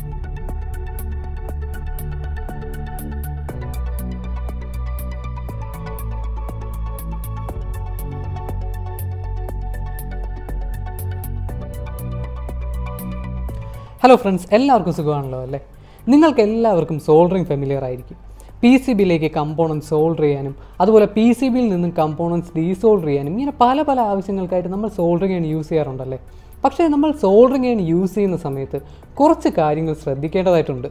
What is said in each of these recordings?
hello friends എല്ലാവർക്കും സുഖമാണല്ലോ അല്ലേ നിങ്ങൾക്ക് എല്ലാവർക്കും സോൾഡറിങ് ഫെമിലിയർ ആയിരിക്കും പി സി ബിയിലേക്ക് കമ്പോണൻസ് സോൾഡർ ചെയ്യാനും അതുപോലെ പി സി ബിയിൽ നിന്നും കമ്പോണൻസ് ഡീസോൾഡർ ചെയ്യാനും ഇങ്ങനെ പല പല ആവശ്യങ്ങൾക്കായിട്ട് നമ്മൾ സോൾഡറിങ് ആണ് യൂസ് ചെയ്യാറുണ്ടല്ലേ പക്ഷേ നമ്മൾ സോൾഡറിങ് ആണ് യൂസ് ചെയ്യുന്ന സമയത്ത് കുറച്ച് കാര്യങ്ങൾ ശ്രദ്ധിക്കേണ്ടതായിട്ടുണ്ട്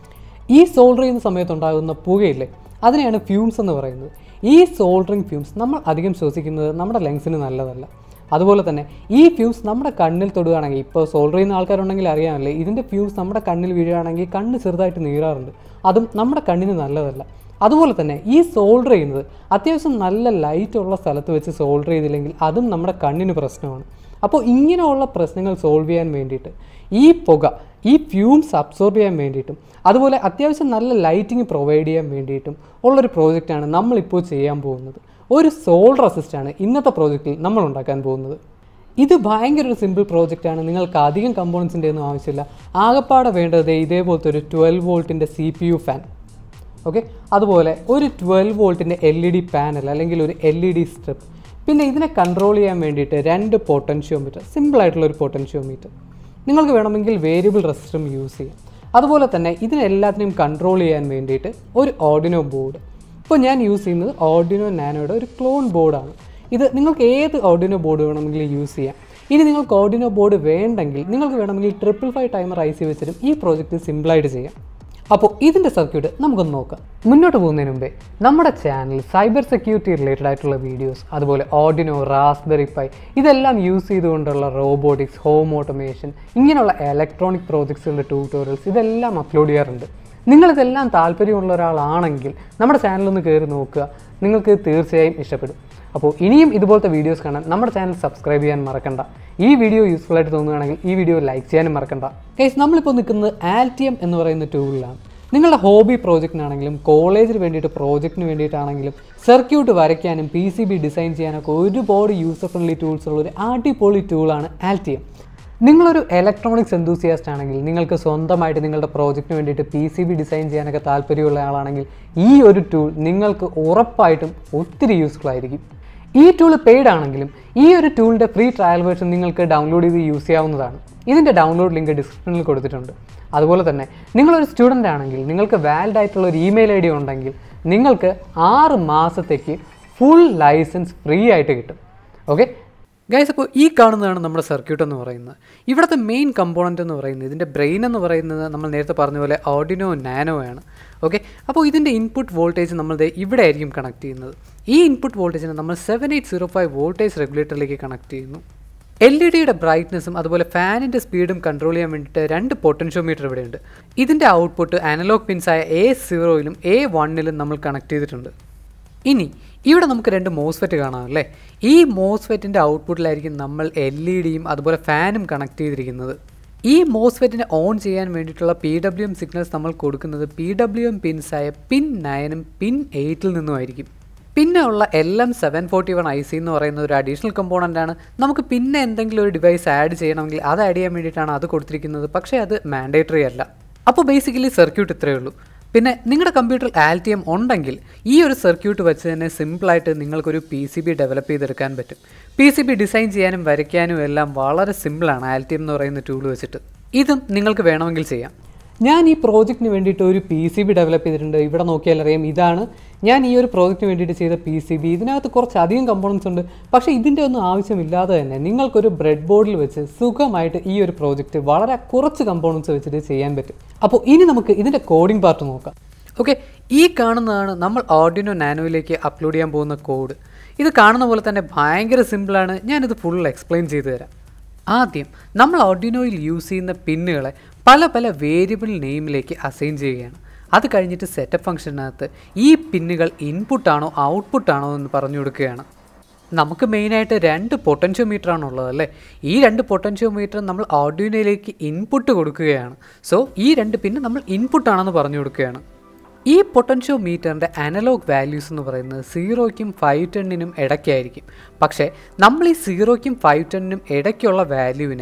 ഈ സോൾഡർ ചെയ്യുന്ന സമയത്തുണ്ടാകുന്ന പുകയില്ലേ അതിനെയാണ് ഫ്യൂംസ് എന്ന് പറയുന്നത് ഈ സോൾഡറിങ് ഫ്യൂംസ് നമ്മൾ അധികം ശ്വസിക്കുന്നത് നമ്മുടെ ലങ്സിന് നല്ലതല്ല അതുപോലെ തന്നെ ഈ ഫ്യൂംസ് നമ്മുടെ കണ്ണിൽ തൊടുകയാണെങ്കിൽ ഇപ്പോൾ സോൾഡർ ചെയ്യുന്ന ആൾക്കാരുണ്ടെങ്കിൽ അറിയാമല്ലേ ഇതിൻ്റെ ഫ്യൂംസ് നമ്മുടെ കണ്ണിൽ വീഴുകയാണെങ്കിൽ കണ്ണ് ചെറുതായിട്ട് നീറാറുണ്ട് അതും നമ്മുടെ കണ്ണിന് നല്ലതല്ല അതുപോലെ തന്നെ ഈ സോൾഡർ ചെയ്യുന്നത് അത്യാവശ്യം നല്ല ലൈറ്റ് ഉള്ള സ്ഥലത്ത് വെച്ച് സോൾഡർ ചെയ്തില്ലെങ്കിൽ അതും നമ്മുടെ കണ്ണിന് പ്രശ്നമാണ് അപ്പോൾ ഇങ്ങനെയുള്ള പ്രശ്നങ്ങൾ സോൾവ് ചെയ്യാൻ വേണ്ടിയിട്ട് ഈ പുക ഈ ഫ്യൂംസ് അബ്സോർബ് ചെയ്യാൻ വേണ്ടിയിട്ടും അതുപോലെ അത്യാവശ്യം നല്ല ലൈറ്റിംഗ് പ്രൊവൈഡ് ചെയ്യാൻ വേണ്ടിയിട്ടും ഉള്ളൊരു പ്രോജക്റ്റാണ് നമ്മളിപ്പോൾ ചെയ്യാൻ പോകുന്നത് ഒരു സോൾഡർ അസിസ്റ്റാണ് ഇന്നത്തെ പ്രോജക്റ്റിൽ നമ്മൾ ഉണ്ടാക്കാൻ പോകുന്നത് ഇത് ഭയങ്കര ഒരു സിമ്പിൾ പ്രോജക്റ്റാണ് നിങ്ങൾക്ക് അധികം കമ്പോണൻസിൻ്റെ ഒന്നും ആവശ്യമില്ല ആകപ്പാടെ വേണ്ടത് ഇതേപോലത്തെ ഒരു ട്വൽവ് വോൾട്ടിൻ്റെ C P U fan okay അതുപോലെ ഒരു ട്വൽവ് വോൾട്ടിൻ്റെ എൽ ഇ ഡി പാനൽ അല്ലെങ്കിൽ ഒരു എൽ ഇ ഡി സ്ട്രിപ്പ് പിന്നെ ഇതിനെ കൺട്രോൾ ചെയ്യാൻ വേണ്ടിയിട്ട് രണ്ട് പൊട്ടൻഷ്യോമീറ്റർ സിമ്പിളായിട്ടുള്ള ഒരു പൊട്ടൻഷ്യോമീറ്റർ നിങ്ങൾക്ക് വേണമെങ്കിൽ വേരിയബിൾ റെസിസ്റ്ററും യൂസ് ചെയ്യാം അതുപോലെ തന്നെ ഇതിനെല്ലാത്തിനെയും കൺട്രോൾ ചെയ്യാൻ വേണ്ടിയിട്ട് ഒരു ഓർഡിനോ ബോർഡ് ഇപ്പോൾ ഞാൻ യൂസ് ചെയ്യുന്നത് ഓർഡിനോ നാനോയുടെ ഒരു ക്ലോൺ ബോർഡാണ് ഇത് നിങ്ങൾക്ക് ഏത് ഓർഡിനോ ബോർഡ് വേണമെങ്കിലും യൂസ് ചെയ്യാം ഇനി നിങ്ങൾക്ക് ഓർഡിനോ ബോർഡ് വേണ്ടെങ്കിൽ നിങ്ങൾക്ക് വേണമെങ്കിൽ triple five timer I C വെച്ചിട്ടും ഈ പ്രോജക്റ്റ് സിമ്പിളായിട്ട് ചെയ്യാം അപ്പോൾ ഇതിൻ്റെ സർക്യൂട്ട് നമുക്കൊന്ന് നോക്കാം മുന്നോട്ട് പോകുന്നതിന് മുമ്പേ നമ്മുടെ ചാനൽ സൈബർ സെക്യൂരിറ്റി റിലേറ്റഡ് ആയിട്ടുള്ള വീഡിയോസ് അതുപോലെ ഓർഡിനോ റാസ്ബെറി പൈ ഇതെല്ലാം യൂസ് ചെയ്തുകൊണ്ടുള്ള റോബോട്ടിക്സ് ഹോം ഓട്ടോമേഷൻ ഇങ്ങനെയുള്ള ഇലക്ട്രോണിക് പ്രോജക്ട്സുകളുടെ ട്യൂട്ടോറിയൽസ് ഇതെല്ലാം അപ്ലോഡ് ചെയ്യാറുണ്ട് നിങ്ങളിതെല്ലാം താല്പര്യമുള്ള ഒരാളാണെങ്കിൽ നമ്മുടെ ചാനലൊന്ന് കയറി നോക്കുക നിങ്ങൾക്ക് തീർച്ചയായും ഇഷ്ടപ്പെടും അപ്പോൾ ഇനിയും ഇതുപോലത്തെ വീഡിയോസ് കാണാൻ നമ്മുടെ ചാനൽ സബ്സ്ക്രൈബ് ചെയ്യാൻ മറക്കണ്ട ഈ വീഡിയോ യൂസ്ഫുൾ ആയിട്ട് തോന്നുകയാണെങ്കിൽ ഈ വീഡിയോ ലൈക്ക് ചെയ്യാനും മറക്കണ്ട കേസ് നമ്മളിപ്പോൾ നിൽക്കുന്നത് ആൽറ്റിയം എന്ന് പറയുന്ന ടൂളിലാണ് നിങ്ങളുടെ ഹോബി പ്രോജക്റ്റിനാണെങ്കിലും കോളേജിന് വേണ്ടിയിട്ട് പ്രോജക്റ്റിന് വേണ്ടിയിട്ടാണെങ്കിലും സർക്യൂട്ട് വരയ്ക്കാനും പി സി ബി ഡിസൈൻ ചെയ്യാനൊക്കെ ഒരുപാട് യൂസർ ഫ്രണ്ട്ലി ടൂൾസ് ഉള്ള ഒരു അടിപൊളി ടൂളാണ് ആൽറ്റിയം നിങ്ങളൊരു ഇലക്ട്രോണിക്സ് എന്തൂസിയാസ്റ്റ് ആണെങ്കിൽ നിങ്ങൾക്ക് സ്വന്തമായിട്ട് നിങ്ങളുടെ പ്രോജക്റ്റിന് വേണ്ടിയിട്ട് പി സി ബി ഡിസൈൻ ചെയ്യാനൊക്കെ താല്പര്യമുള്ള ആളാണെങ്കിൽ ഈ ഒരു ടൂൾ നിങ്ങൾക്ക് ഉറപ്പായിട്ടും ഒത്തിരി യൂസ്ഫുൾ ആയിരിക്കും ഈ ടൂൾ പെയ്ഡ് ആണെങ്കിലും ഈ ഒരു ടൂളിൻ്റെ ഫ്രീ ട്രയൽ വേർഷൻ നിങ്ങൾക്ക് ഡൗൺലോഡ് ചെയ്ത് യൂസ് ചെയ്യാവുന്നതാണ് ഇതിൻ്റെ ഡൗൺലോഡ് ലിങ്ക് ഡിസ്ക്രിപ്ഷനിൽ കൊടുത്തിട്ടുണ്ട് അതുപോലെ തന്നെ നിങ്ങളൊരു സ്റ്റുഡൻ്റ് ആണെങ്കിൽ നിങ്ങൾക്ക് വാലിഡ് ആയിട്ടുള്ള ഒരു ഇമെയിൽ ഐ ഡി ഉണ്ടെങ്കിൽ നിങ്ങൾക്ക് ആറ് മാസത്തേക്ക് ഫുൾ ലൈസൻസ് ഫ്രീ ആയിട്ട് കിട്ടും ഓക്കെ ഗൈസ് അപ്പോൾ ഈ കാണുന്നതാണ് നമ്മുടെ സർക്യൂട്ട് എന്ന് പറയുന്നത് ഇവിടുത്തെ മെയിൻ കമ്പോണൻ്റ് എന്ന് പറയുന്നത് ഇതിൻ്റെ ബ്രെയിൻ എന്ന് പറയുന്നത് നമ്മൾ നേരത്തെ പറഞ്ഞ പോലെ ഓർഡിനോ നാനോ ആണ് ഓക്കെ അപ്പോൾ ഇതിൻ്റെ ഇൻപുട്ട് വോൾട്ടേജ് നമ്മൾ ദേ ഇവിടെ ആയിരിക്കും കണക്ട് ചെയ്യുന്നത് ഈ ഇൻപുട്ട് വോൾട്ടേജിനെ നമ്മൾ seven eight zero five voltage റെഗുലേറ്ററിലേക്ക് കണക്ട് ചെയ്യുന്നു എൽ ഇ ഡിയുടെ ബ്രൈറ്റ്നസ്സും അതുപോലെ ഫാനിൻ്റെ സ്പീഡും കൺട്രോൾ ചെയ്യാൻ വേണ്ടിയിട്ട് രണ്ട് പൊട്ടൻഷ്യോമീറ്റർ ഇവിടെയുണ്ട് ഇതിൻ്റെ ഔട്ട്പുട്ട് അനലോഗ് പിൻസായ എ സീറോയിലും എ വണ്ണിലും നമ്മൾ കണക്ട് ചെയ്തിട്ടുണ്ട് ഇനി ഇവിടെ നമുക്ക് രണ്ട് മോസ്ഫെറ്റ് കാണാം അല്ലേ ഈ മോസ്ഫെറ്റിൻ്റെ ഔട്ട്പുട്ടിലായിരിക്കും നമ്മൾ എൽ ഇ ഡിയും അതുപോലെ ഫാനും കണക്ട് ചെയ്തിരിക്കുന്നത് ഈ മോസ്ഫെറ്റിനെ ഓൺ ചെയ്യാൻ വേണ്ടിയിട്ടുള്ള പി ഡബ്ല്യു എം സിഗ്നൽസ് നമ്മൾ കൊടുക്കുന്നത് പി ഡബ്ല്യു എം പിൻസായ പിൻ നയനും പിൻ എയ്റ്റിൽ നിന്നുമായിരിക്കും പിന്നെ ഉള്ള L M seven forty one I C എന്ന് പറയുന്ന ഒരു അഡീഷണൽ കമ്പോണൻ്റ് ആണ് നമുക്ക് പിന്നെ എന്തെങ്കിലും ഒരു ഡിവൈസ് ആഡ് ചെയ്യണമെങ്കിൽ അത് ആഡ് ചെയ്യാൻ വേണ്ടിയിട്ടാണ് അത് കൊടുത്തിരിക്കുന്നത് പക്ഷേ അത് മാൻഡേറ്ററി അല്ല അപ്പോൾ ബേസിക്കലി സർക്യൂട്ട് ഇത്രയേ ഉള്ളൂ പിന്നെ നിങ്ങളുടെ കമ്പ്യൂട്ടറിൽ ആൽറ്റിയം ഉണ്ടെങ്കിൽ ഈ ഒരു സർക്യൂട്ട് വെച്ച് തന്നെ സിമ്പിളായിട്ട് നിങ്ങൾക്കൊരു പി സി ബി ഡെവലപ്പ് ചെയ്തെടുക്കാൻ പറ്റും പി സി ബി ഡിസൈൻ ചെയ്യാനും വരയ്ക്കാനും എല്ലാം വളരെ സിമ്പിളാണ് ആൽറ്റിയം എന്ന് പറയുന്ന ടൂൾ വെച്ചിട്ട് ഇതും നിങ്ങൾക്ക് വേണമെങ്കിൽ ചെയ്യാം ഞാൻ ഈ പ്രോജക്റ്റിന് വേണ്ടിയിട്ട് ഒരു പി സി ബി ഡെവലപ്പ് ചെയ്തിട്ടുണ്ട് ഇവിടെ നോക്കിയാൽ അറിയാം ഇതാണ് ഞാൻ ഈ ഒരു പ്രോജക്റ്റിന് വേണ്ടിയിട്ട് ചെയ്ത പി സി ബി ഇതിനകത്ത് കുറച്ച് അധികം കമ്പോണൻസ് ഉണ്ട് പക്ഷേ ഇതിൻ്റെ ഒന്നും ആവശ്യമില്ലാതെ തന്നെ നിങ്ങൾക്കൊരു ബ്രെഡ് ബോർഡിൽ വെച്ച് സുഖമായിട്ട് ഈ ഒരു പ്രോജക്റ്റ് വളരെ കുറച്ച് കമ്പോണൻസ് വെച്ചിട്ട് ചെയ്യാൻ പറ്റും അപ്പോൾ ഇനി നമുക്ക് ഇതിൻ്റെ കോഡിംഗ് പാർട്ട് നോക്കാം ഓക്കെ ഈ കാണുന്നതാണ് നമ്മൾ ഓർഡിനോ നാനോയിലേക്ക് അപ്ലോഡ് ചെയ്യാൻ പോകുന്ന കോഡ് ഇത് കാണുന്ന പോലെ തന്നെ ഭയങ്കര സിമ്പിളാണ് ഞാനിത് ഫുൾ എക്സ്പ്ലെയിൻ ചെയ്തു തരാം ആദ്യം നമ്മൾ ഓർഡിനോയിൽ യൂസ് ചെയ്യുന്ന പിന്നുകളെ പല പല വേരിയബിൾ നെയിമിലേക്ക് അസൈൻ ചെയ്യുകയാണ് അത് കഴിഞ്ഞിട്ട് സെറ്റപ്പ് ഫംഗ്ഷനകത്ത് ഈ പിന്നുകൾ ഇൻപുട്ടാണോ ഔട്ട്പുട്ടാണോ എന്ന് പറഞ്ഞു കൊടുക്കുകയാണ് നമുക്ക് മെയിനായിട്ട് രണ്ട് പൊട്ടൻഷ്യോമീറ്റർ ആണുള്ളത് അല്ലേ ഈ രണ്ട് പൊട്ടൻഷ്യോമീറ്റർ നമ്മൾ ഓർഡിനോയിലേക്ക് ഇൻപുട്ട് കൊടുക്കുകയാണ് സോ ഈ രണ്ട് പിന്ന് നമ്മൾ ഇൻപുട്ടാണെന്ന് പറഞ്ഞു കൊടുക്കുകയാണ് ഈ പൊട്ടൻഷ്യോ മീറ്ററിൻ്റെ അനലോഗ് വാല്യൂസ് എന്ന് പറയുന്നത് സീറോയ്ക്കും ഫൈവ് ടെന്നിനും ഇടയ്ക്കായിരിക്കും പക്ഷേ നമ്മൾ ഈ സീറോയ്ക്കും ഫൈവ് ടെന്നിനും ഇടയ്ക്കുള്ള വാല്യൂവിനെ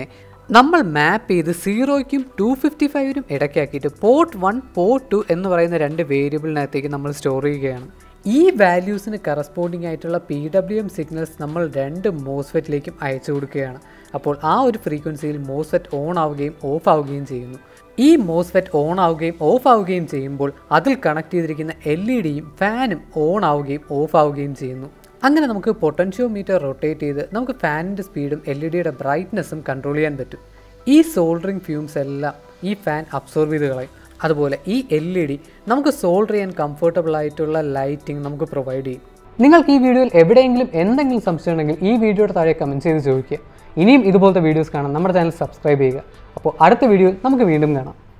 നമ്മൾ മാപ്പ് ചെയ്ത് സീറോയ്ക്കും ടു ഫിഫ്റ്റി ഫൈവിനും ഇടയ്ക്കാക്കിയിട്ട് പോർട്ട് വൺ പോർട്ട് ടു എന്ന് പറയുന്ന രണ്ട് വേരിയബിളിനകത്തേക്ക് നമ്മൾ സ്റ്റോർ ചെയ്യുകയാണ് ഈ വാല്യൂസിന് കറസ്പോണ്ടിങ് ആയിട്ടുള്ള പി ഡബ്ല്യു എം സിഗ്നൽസ് നമ്മൾ രണ്ട് മോസ്ഫെറ്റിലേക്കും അയച്ചു കൊടുക്കുകയാണ് അപ്പോൾ ആ ഒരു ഫ്രീക്വൻസിയിൽ മോസ്ഫെറ്റ് ഓൺ ആവുകയും ഓഫ് ആവുകയും ചെയ്യുന്നു ഈ മോസ്ഫെറ്റ് ഓൺ ആവുകയും ഓഫ് ആവുകയും ചെയ്യുമ്പോൾ അതിൽ കണക്ട് ചെയ്തിരിക്കുന്ന എൽ ഇ ഡിയും ഫാനും ഓൺ ആവുകയും ഓഫ് ആവുകയും ചെയ്യുന്നു അങ്ങനെ നമുക്ക് പൊട്ടൻഷ്യോമീറ്റർ റൊട്ടേറ്റ് ചെയ്ത് നമുക്ക് ഫാനിൻ്റെ സ്പീഡും എൽ ഇ ഡിയുടെ ബ്രൈറ്റ്നസ്സും കൺട്രോൾ ചെയ്യാൻ പറ്റും ഈ സോൾഡറിങ് ഫ്യൂംസ് എല്ലാം ഈ ഫാൻ അബ്സോർവ് ചെയ്ത് കളയും അതുപോലെ ഈ എൽ ഇ ഡി നമുക്ക് സോൾഡർ ചെയ്യാൻ കംഫർട്ടബിൾ ആയിട്ടുള്ള ലൈറ്റിംഗ് നമുക്ക് പ്രൊവൈഡ് ചെയ്യും നിങ്ങൾക്ക് ഈ വീഡിയോയിൽ എവിടെയെങ്കിലും എന്തെങ്കിലും സംശയം ഉണ്ടെങ്കിൽ ഈ വീഡിയോയുടെ താഴെ കമൻറ്റ് ചെയ്ത് ചോദിക്കുക ഇനിയും ഇതുപോലത്തെ വീഡിയോസ് കാണാൻ നമ്മുടെ ചാനൽ സബ്സ്ക്രൈബ് ചെയ്യുക അപ്പോൾ അടുത്ത വീഡിയോയിൽ നമുക്ക് വീണ്ടും കാണാം